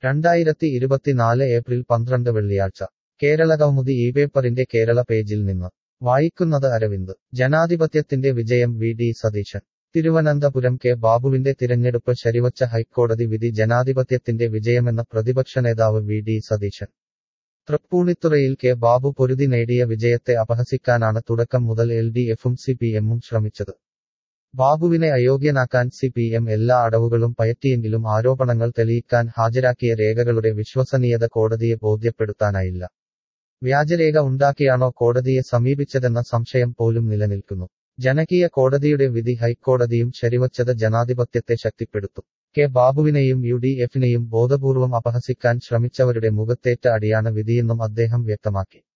രണ്ടായിരത്തി ഇരുപത്തിനാല് ഏപ്രിൽ പന്ത്രണ്ട് വെള്ളിയാഴ്ച കേരളകൗമുദി ഈ പേപ്പറിന്റെ കേരള പേജിൽ നിന്ന് വായിക്കുന്നത് അരവിന്ദ് ജനാധിപത്യത്തിന്റെ വിജയം V D Satheesan Thiruvananthapuram K ബാബുവിന്റെ തിരഞ്ഞെടുപ്പ് ശരിവച്ച ഹൈക്കോടതി വിധി ജനാധിപത്യത്തിന്റെ വിജയമെന്ന പ്രതിപക്ഷ നേതാവ് വി ഡി സതീശൻ തൃപ്പൂണിത്തുറയിൽ കെ ബാബു പൊരുതി നേടിയ വിജയത്തെ അപഹസിക്കാനാണ് തുടക്കം മുതൽ എൽ ഡി എഫും സി പി എമ്മും ശ്രമിച്ചത് ബാബുവിനെ അയോഗ്യനാക്കാൻ സി പി എം എല്ലാ അടവുകളും പയറ്റിയെങ്കിലും ആരോപണങ്ങൾ തെളിയിക്കാൻ ഹാജരാക്കിയ രേഖകളുടെ വിശ്വസനീയത കോടതിയെ ബോധ്യപ്പെടുത്താനായില്ല വ്യാജരേഖ ഉണ്ടാക്കിയാണോ കോടതിയെ സമീപിച്ചതെന്ന സംശയം പോലും നിലനിൽക്കുന്നു ജനകീയ കോടതിയുടെ വിധി ഹൈക്കോടതിയും ശരിവച്ചത് ജനാധിപത്യത്തെ ശക്തിപ്പെടുത്തും കെ ബാബുവിനെയും യു ഡി എഫിനെയും ബോധപൂർവം അപഹസിക്കാൻ ശ്രമിച്ചവരുടെ മുഖത്തേറ്റ അടിയാണ് വിധിയെന്നും അദ്ദേഹം വ്യക്തമാക്കി